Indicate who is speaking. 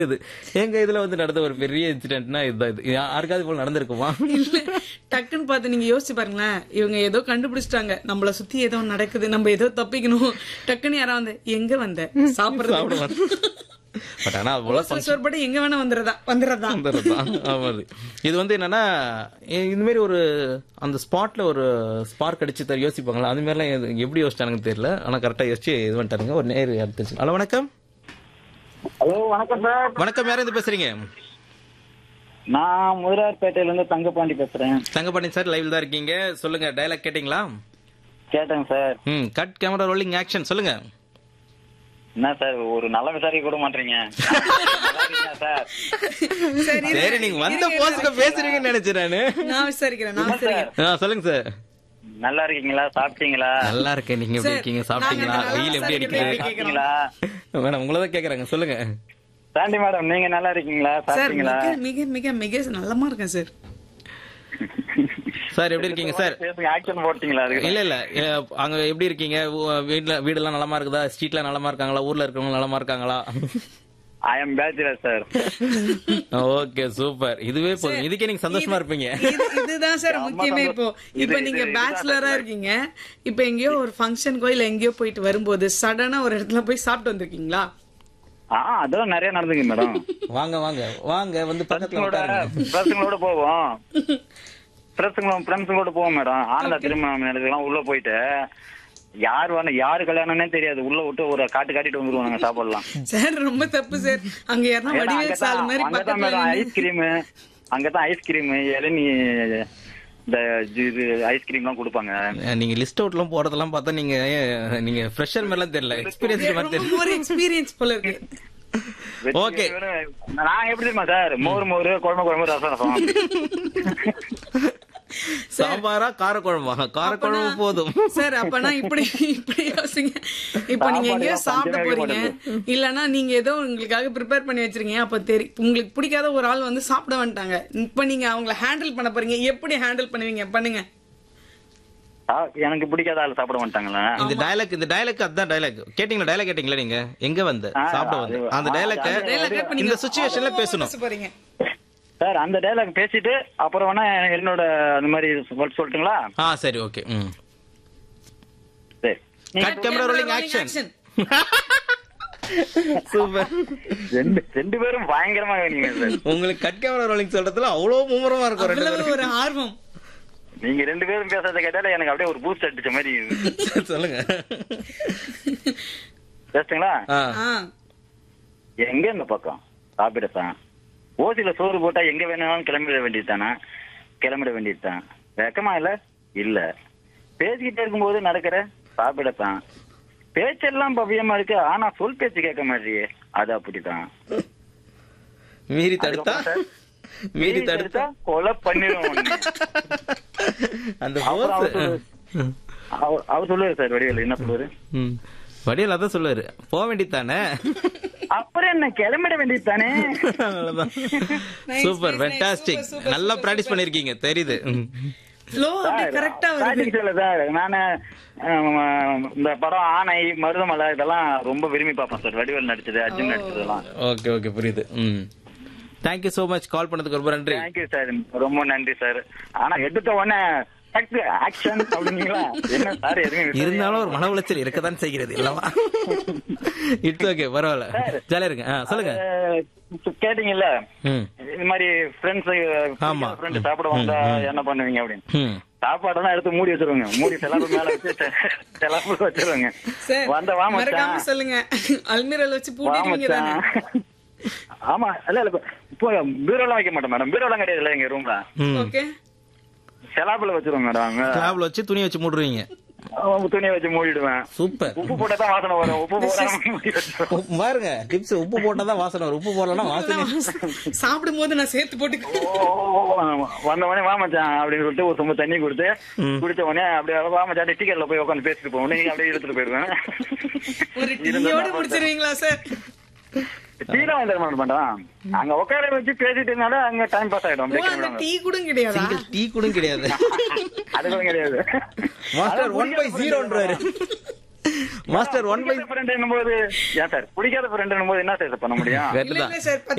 Speaker 1: இது எங்க இதுல வந்து நடந்த ஒரு பெரிய இன்சிடென்ட்னா இதுதான் இது யாருக்காவது போல நடந்திருக்குமா
Speaker 2: இல்ல டக்குன்னு பார்த்து நீங்க யோசிச்சு பாருங்களேன் இவங்க ஏதோ கண்டுபிடிச்சிட்டாங்க நம்மள சுத்தி ஏதோ நடக்குது நம்ம ஏதோ தப்பிக்கணும் டக்குன்னு யாரா வந்து எங்க வந்த சாப்பிடுறது
Speaker 1: பட் ஆனா அது போல
Speaker 2: சோர்பட்டு எங்க வேணா வந்துடுறதா வந்துடுறதா
Speaker 1: வந்துடுறதுதான். ஆமா அது. இது வந்து என்னன்னா இ- இந்த மாதிரி ஒரு அந்த ஸ்பாட்ல ஒரு ஸ்பார்க் அடிச்சு தர யோசிப்பாங்களா அது மாதிரிலாம் எது- எப்படி யோசிச்சானுங்க தெரியல ஆனா கரெக்டா யோசிச்சு இது பண்ணிட்டாருங்க ஒரு நேரு அடுத்து ஹலோ வணக்கம்
Speaker 3: ஹலோ வணக்கம் சார்
Speaker 1: வணக்கம் யாரும் இருந்து பேசுறீங்க
Speaker 3: நான் முதலார்பேட்டையில இருந்து தங்கப்பாண்டி பேசுறேன்
Speaker 1: தங்கப்பாண்டி சார் லைவ்ல தான் இருக்கீங்க சொல்லுங்க டயலாக் கேட்டிங்களா
Speaker 3: கேட்டேங்க சார்
Speaker 1: ம் கட் கேமரா ரோலிங் ஆக்ஷன் சொல்லுங்க
Speaker 3: என்ன சார் ஒரு நல்ல விசாரிக்க கூட மாட்டீங்க நல்லா இருக்கீங்களா சார்
Speaker 2: சரி
Speaker 1: சரி நீங்க வந்த போஸ்ட்ல பேசுறீங்கன்னு நினைச்சேன் நானு
Speaker 2: நான் விசாரிக்கிறேன் நான் விசாரிக்கிறேன்
Speaker 1: ஆ, சொல்லுங்க சார்
Speaker 3: நல்லா இருக்கீங்களா சாப்பிட்டீங்களா
Speaker 1: நல்லா இருக்கேன் நீங்க எப்படி இருக்கீங்க சாப்பிட்டீங்களா
Speaker 2: நாங்க
Speaker 1: வெயில் எப்படி
Speaker 2: நல்லா
Speaker 1: அடிக்குது
Speaker 2: சாப்பிட்டீங்களா?
Speaker 3: சாப்பிட்டீங்களா
Speaker 1: மேடம் உங்களை தான் கேக்குறாங்க சொல்லுங்க
Speaker 3: சாண்டி மேடம் நீங்க நல்லா இருக்கீங்களா
Speaker 2: சார்
Speaker 3: சாப்பிட்டீங்களா
Speaker 2: மிக மிக மிக மிக நல்லமா இருக்கேன் சார்
Speaker 1: சார் எப்படி இருக்கீங்க சார்
Speaker 3: பேசுங்க ஆக்ஷன் போட்டீங்களா அதுக்கு
Speaker 1: இல்ல இல்ல அஹ், அங்க எப்படி இருக்கீங்க ஊ- வீட்ல வீடெல்லாம் நலமா இருக்குதா ஸ்ட்ரீட்ல நலமா இருக்காங்களா ஊர்ல இருக்கவங்க நலமா இருக்காங்களா
Speaker 3: I am bachelor sir
Speaker 1: okay super இதுவே போதும் இதுக்கே நீங்க சந்தோஷமா இருப்பீங்க
Speaker 2: இது- இதுதான் சார் முக்கியமே இப்போ இப்ப
Speaker 3: இது-
Speaker 2: நீங்க
Speaker 3: இது-
Speaker 2: பேச்சுலரா இருக்கீங்க இப்ப எங்கேயோ ஒரு ஃபங்க்ஷனுக்கோ இல்ல எங்கேயோ போயிட்டு வரும்போது சடனா ஒரு இடத்துல போய் சாப்பிட்டு வந்திருக்கீங்களா
Speaker 3: ஆ அதெல்லாம் நிறைய நடந்துங்க மேடம்
Speaker 1: வாங்க வாங்க வாங்க வந்து பக்கத்துல
Speaker 3: ஃப்ரெண்ட்ஸுங்களோட
Speaker 1: உட்காருங்க
Speaker 3: ஃப்ரெண்ட்ஸுங்களோட போவோம் ஃப்ரெண்ட்ஸுங்களோட ஃப்ரெண்ட்ஸுங்களோட போவோம் மேடம் ஆனந்தா திருமணம் நடக்கலாம் உள்ள போயிட்டு யார் வேணும் யாரு கல்யாணம்னே தெரியாது உள்ள விட்டு ஒரு காட்டு காட்டிட்டு வந்துருவோம் நாங்க சாப்பிடலாம்
Speaker 2: சார் ரொம்ப தப்பு சார் அங்க யாரா வடிவேல் சால் மாதிரி
Speaker 3: அங்கதான்
Speaker 2: பக்கத்துல
Speaker 3: மேடம்
Speaker 2: நின்னு-
Speaker 3: ஐஸ்கிரீம் அங்கதான் ஐஸ்கிரீம் இளநீ இந்த ஜு- இது ஐஸ்கிரீம் எல்லாம் கொடுப்பாங்க
Speaker 1: அஹ், நீங்க லிஸ்ட் அவுட்லாம் போறதெல்லாம் பார்த்தா நீங்க அஹ், நீங்க ஃப்ரெஷர் மாதிரிலாம் தெரியல எக்ஸ்பீரியன்ஸ் மாதிரி
Speaker 2: ரொம்ப
Speaker 1: தெரியல
Speaker 2: ஒரு எக்ஸ்பீரியன்ஸ் போல இருக்கு
Speaker 1: Okay.
Speaker 3: நான் எப்படி தெரியுமா சார் மோர் மோர் குழம்பு குழம்பு ரசம் ரசம்
Speaker 1: சாம்பாரா காரக்குழம்பா காரக்குழம்பு போதும்
Speaker 2: சார் அப்பனா இப்படி இப்படி யோசிங்க இப்ப நீங்க எங்கேயோ சாப்பிட போறீங்க இல்லனா நீங்க ஏதோ உங்களுக்காக ப்ரிப்பேர் பண்ணி வச்சிருக்கீங்க அப்ப தெரி உங்களுக்கு பிடிக்காத ஒரு ஆள் வந்து சாப்பிட வந்துட்டாங்க இப்ப நீங்க அவங்கள ஹேண்டில் பண்ண போறீங்க எப்படி ஹேண்டில் பண்ணுவீங்க பண்ணுங்க
Speaker 3: ஆ, எனக்கு பிடிக்காத ஆள் சாப்பிட மாட்டாங்களா
Speaker 1: இந்த டயலாக் இந்த டயலாக் அதான் டயலாக் கேட்டீங்களா டயலாக் கேட்டீங்களா நீங்க எங்க வந்த
Speaker 3: ஆ,
Speaker 1: சாப்பிட வந்த
Speaker 3: அது-
Speaker 1: அந்த
Speaker 3: ஆ,
Speaker 1: டயலாக்க
Speaker 3: அது-
Speaker 2: Dialogue இப்ப நீங்க
Speaker 1: இந்த சுச்சுவேஷன்ல பேசணும்
Speaker 2: பேச போறீங்க
Speaker 3: சார் அந்த டைலாக் பேசிட்டு அப்புறம் வேணா என்னோட அந்த மாதிரி சொல் சொல்லட்டுங்களா
Speaker 1: ஆ சரி ஓகே ம்
Speaker 3: சரி
Speaker 1: cut camera rolling action super
Speaker 3: ரெண்டு ரெண்டு பேரும் பயங்கரமா நீங்க சார்
Speaker 1: உங்களுக்கு கட் கேமரா ரோலிங் சொல்றதுல அவ்வளவு மும்முரமா இருக்கும் ரெண்டு
Speaker 2: அவ்வளவு ஒரு ஆர்வம்
Speaker 3: நீங்க ரெண்டு பேரும் பேசுறத கேட்டால எனக்கு அப்படியே ஒரு பூஸ்ட் அடிச்ச மாதிரி
Speaker 1: பேரும் சொல்லுங்க
Speaker 3: பேசுங்களா
Speaker 1: ஆ
Speaker 2: ஆ
Speaker 3: எங்க இந்த பக்கம் சாப்பிடத்தான் ஓசில சோறு போட்டா எங்க வேணாலும் கிளம்பிட வேண்டியதுதானா கிளம்பிட வேண்டியதுதான் வெக்கமா இல்ல இல்ல பேசிக்கிட்டே இருக்கும்போது நடக்கிற சாப்பிடத்தான் பேச்செல்லாம் பவ்யமா இருக்கு ஆனா சொல் பேச்சு கேட்க மாட்டியே அது அப்படித்தான்
Speaker 1: மீறி தடுத்தா மீறி தடுத்தா
Speaker 3: கொலை பண்ணிடுவோம் உன்னை.
Speaker 1: அந்த
Speaker 3: அப்புறம் அவர்
Speaker 1: போஸ்
Speaker 3: சொல்லுவாரு. அவர் அவர் சொல்லுவாரு சார் வடிவேலு என்ன சொல்லுவாரு
Speaker 1: ம் வடிவேல் அதான் சொல்லுவாரு போக வேண்டியதானே
Speaker 3: அப்புறம் என்ன கிளம்பிட வேண்டியதுதானே
Speaker 1: அவ்வளவுதான்
Speaker 2: Nice,
Speaker 1: super
Speaker 2: nice, nice.
Speaker 1: Fantastic
Speaker 2: Super, super,
Speaker 1: நல்லா
Speaker 2: super,
Speaker 1: பிராக்டிஸ்
Speaker 2: super.
Speaker 1: பண்ணிருக்கீங்க தெரியுது ம்.
Speaker 2: ஃப்ளோ அப்படி கரெக்டா வருது
Speaker 3: practice இல்ல சார் நானு அஹ், இந்த படம் ஆனை மருதமலை இதெல்லாம் ரொம்ப விரும்பி பார்ப்பேன் சார் வடிவேல் நடிச்சது அர்ஜுன் நடிச்சதெல்லாம்
Speaker 1: ஓகே ஓகே புரியுது ம் தேங்க்யூ சோ மச் கால் பண்ணதுக்கு ரொம்ப நன்றி
Speaker 3: தேங்க்யூ சார் ரொம்ப நன்றி சார் ஆனா எடுத்த உடனே ஆக்ஷன் அப்படிங்களா என்ன சார் எதுவும்
Speaker 1: இருந்தாலும் ஒரு மன உளைச்சல் இருக்கத்தான் செய்கிறது இல்லவா இட்ஸ் ஓகே பரவாயில்ல ஜாலியா இருங்க ஆ, சொல்லுங்க
Speaker 3: அஹ், கேட்டீங்கல்ல
Speaker 1: ம்
Speaker 3: இது மாதிரி ஃப்ரெண்ட்ஸ்
Speaker 1: ஆமா.
Speaker 3: ஃப்ரெண்ட் சாப்பிட வந்தா என்ன பண்ணுவீங்க அப்படின்னு
Speaker 1: ம்
Speaker 3: சாப்பாடெல்லாம் எடுத்து மூடி வச்சிருவாங்க மூடி செலவு மேல வச்சு செ- செலவு வச்சிருவாங்க
Speaker 2: சார்
Speaker 3: வந்த வா
Speaker 2: மறக்காம
Speaker 3: மச்சான்
Speaker 2: சொல்லுங்க அல்மீரால வச்சு
Speaker 3: வா
Speaker 2: பூட்டிடுவீங்க தானே
Speaker 3: மச்சான் ஆமா இல்ல இல்ல இப்போ பீரோலாம் வைக்க மாட்டோம் மேடம் பீரோலாம் கிடையாது இல்ல எங்க ரூம்ல
Speaker 1: ம்
Speaker 2: ஓகே
Speaker 3: செலாப்புல வச்சிருவோம் மேடம்
Speaker 1: ஸ்லாப்ல வச்சு துணி வச்சு மூடுறீங்க
Speaker 3: துணியை வச்சு மூடிடுவேன்
Speaker 1: சூப்பர்
Speaker 3: உப்பு போட்டா தான் வாசனை வரும் உப்பு போடாம மூடி வச்சிருவோம்.
Speaker 1: உப்பு பாருங்க டிப்ஸ் உப்பு போட்டாதான் வாசனை வரும் உப்பு போடலன்னா வாசனை
Speaker 2: சாப்பிடும் போது நான் சேர்த்து போட்டு
Speaker 3: ஓ, ஓ, ஓ, வந்த உடனே வா மச்சான் அப்படின்னு சொல்லிட்டு ஒரு சொம்பு தண்ணி கொடுத்து
Speaker 1: ம்.
Speaker 3: குடிச்ச உடனே அப்படியே வா மச்சான் டிக்கெட்ல போய் உட்காந்து பேசிட்டு போவோம் நீங்க அப்படியே எடுத்துட்டு போயிருவேன்
Speaker 2: ஒரு டீயோட முடிச்சிருவீங்களா சார்
Speaker 3: டீலாம் வந்து தர மாட்டோம் அங்க உட்கார வச்சு பேசிட்டு இருந்தாலே அங்க டைம் பாஸ் ஆயிடும்
Speaker 2: ஓ
Speaker 3: break
Speaker 2: அங்க
Speaker 3: விடுவாங்க.
Speaker 2: டீ கூட கிடையாதா
Speaker 1: சிங்கிள் டீ கூட கிடையாது
Speaker 3: அது கூட கிடையாது
Speaker 1: மாஸ்டர் ஒன் பை ஜீரோன்றாரு மாஸ்டர் ஒன் பை
Speaker 3: ஃப்ரெண்ட் போது ஏன் சார் பிடிக்காத ஃப்ரெண்ட் போது என்ன சார் பண்ண முடியும்
Speaker 1: கரெக்ட்
Speaker 2: இல்ல
Speaker 1: தான்
Speaker 2: இல்ல சார்